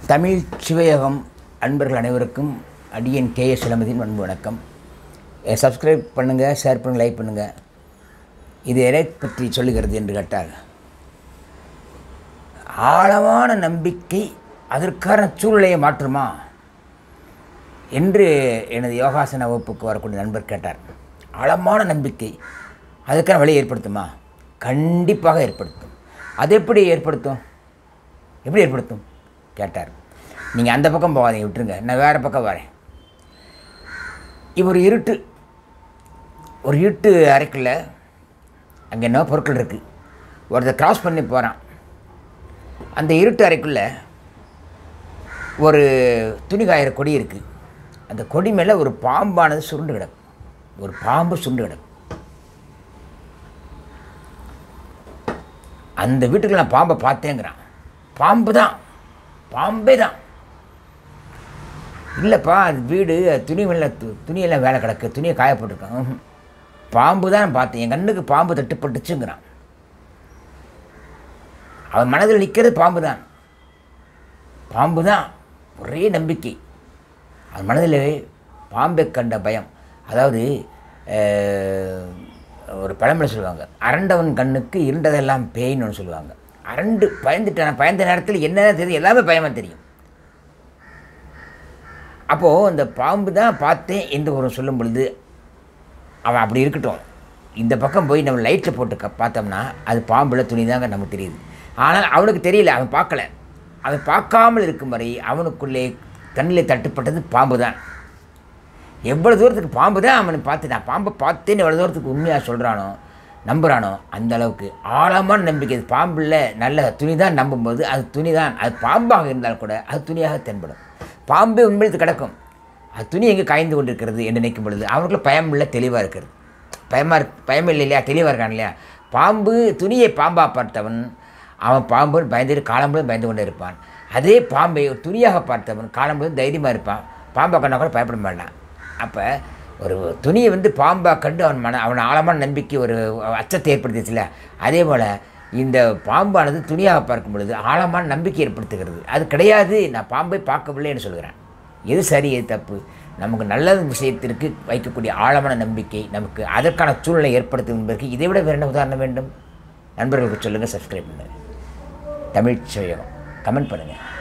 தமிழ் சிவயோகம் அன்பர்கள் அனைவருக்கும் அடியன் கே எஸ் இளமதியின் அன்பு வணக்கம் சப்ஸ்கிரைப் பண்ணுங்கள் ஷேர் பண்ணுங்கள் லைக் பண்ணுங்கள் இது எதை பற்றி சொல்லுகிறது என்று கேட்டால் ஆழமான நம்பிக்கை அதற்கான சூழ்நிலையை மாற்றுமா என்று எனது யோகாசன வகுப்புக்கு வரக்கூடிய நண்பர் கேட்டார் ஆழமான நம்பிக்கை அதுக்கான வழியை ஏற்படுத்துமா கண்டிப்பாக ஏற்படுத்தும் அது எப்படி ஏற்படுத்தும் எப்படி ஏற்படுத்தும் கேட்டார் நீங்கள் அந்த பக்கம் போகாதீங்க விட்டுருங்க நான் வேறு பக்கம் வரேன் இவர் இருட்டு ஒரு இருட்டு அறைக்குள்ள அங்கே என்ன பொருட்கள் இருக்குது ஒருத்தர் கிராஸ் பண்ணி போகிறான் அந்த இருட்டு அறைக்குள்ளே ஒரு துணி காயிற கொடி இருக்குது அந்த கொடி மேலே ஒரு பாம்பானது சுருண்டு கிடக்கும் ஒரு பாம்பு சுருண்டு கிடக்கும் அந்த வீட்டுக்கு நான் பாம்பை பார்த்தேங்கிறான் பாம்பு தான் பாம்பே தான் இல்லைப்பா அது வீடு அது துணி மேலே து- துணியெல்லாம் வேலை கிடக்கு துணியை காய போட்டிருக்கான் ம்ஹும். பாம்பு தான் நான் பார்த்தேன் என் கண்ணுக்கு பாம்பு தட்டுப்பட்டுச்சுங்கிறான் அவன் மனதில் நிற்கிறது பாம்பு தான் பாம்பு தான் ஒரே நம்பிக்கை அவன் மனதில் பாம்பை கண்ட பயம் அதாவது அஹ், ஒரு பழமொழி சொல்லுவாங்க அரண்டவன் கண்ணுக்கு இருண்டதெல்லாம் பேய்ன்னு ஒன்று சொல்லுவாங்க அரண்டு பயந்துட்டான் பயந்த நேரத்தில் என்ன தெரியும் எல்லாமே பயமாக தெரியும் அப்போது இந்த பாம்பு தான் பார்த்தேன் என்று ஒரு சொல்லும் பொழுது அவன் அப்படி இருக்கட்டும் இந்த பக்கம் போய் நம்ம லைட்டில் போட்டு க பார்த்தோம்னா அது பாம்பில் துணி தாங்க நமக்கு தெரியுது ஆனால் அவனுக்கு தெரியல அவன் பார்க்கல அவன் பார்க்காமல் இருக்கும் வரை அவனுக்குள்ளே கண்ணில் தட்டுப்பட்டது பாம்பு தான் எவ்வளோ தூரத்துக்கு பாம்பு தான் அவனை பார்த்து நான் பாம்பை பார்த்தேன்னு எவ்வளோ தூரத்துக்கு உண்மையாக சொல்கிறானோ நம்புகிறானோ அந்த அளவுக்கு ஆழமான நம்பிக்கை அது பாம்பில் நல்ல துணி தான் நம்பும்போது அது துணி தான் அது பாம்பாக இருந்தால் கூட அது துணியாக தென்படும் பாம்பே உண்மையில் கிடக்கும் அது துணி எங்கே காய்ந்து கொண்டிருக்கிறது என்று நினைக்கும் பொழுது அவனுக்குள்ள பயம் இல்லை தெளிவாக இருக்கிறது பயமாக இருக்கு பயம் இல்லை இல்லையா தெளிவாக இருக்கான் இல்லையா பாம்பு துணியை பாம்பாக பார்த்தவன் அவன் பாம்பு பயந்துட்டு காலம்புழும் பயந்து கொண்டே இருப்பான் அதே பாம்பை ஒரு துணியாக பார்த்தவன் காலம்புழும் தைரியமாக இருப்பான் பாம்பை கண்டா கூட பயப்பட மாட்டான் அப்போ ஒரு துணியை வந்து பாம்பாக கண்டு அவன் மன அவன் ஆழமான நம்பிக்கை ஒரு அச்சத்தை ஏற்படுத்திச்சுல அதே போல் இந்த பாம்பானது துணியாக பார்க்கும் பொழுது ஆழமான நம்பிக்கை ஏற்படுத்துகிறது அது கிடையாது நான் பாம்பை பார்க்கவில்லைன்னு சொல்கிறேன் எது சரி எது தப்பு நமக்கு நல்ல விஷயத்திற்கு வைக்கக்கூடிய ஆழமான நம்பிக்கை நமக்கு அதற்கான சூழ்நிலை ஏற்படுத்தும் என்பதற்கு இதை விட வேறு என்ன உதாரணம் வேண்டும் நண்பர்களுக்கு சொல்லுங்கள் சப்ஸ்கிரைப் பண்ணுங்கள் தமிழ் சுயம் கமெண்ட் பண்ணுங்கள்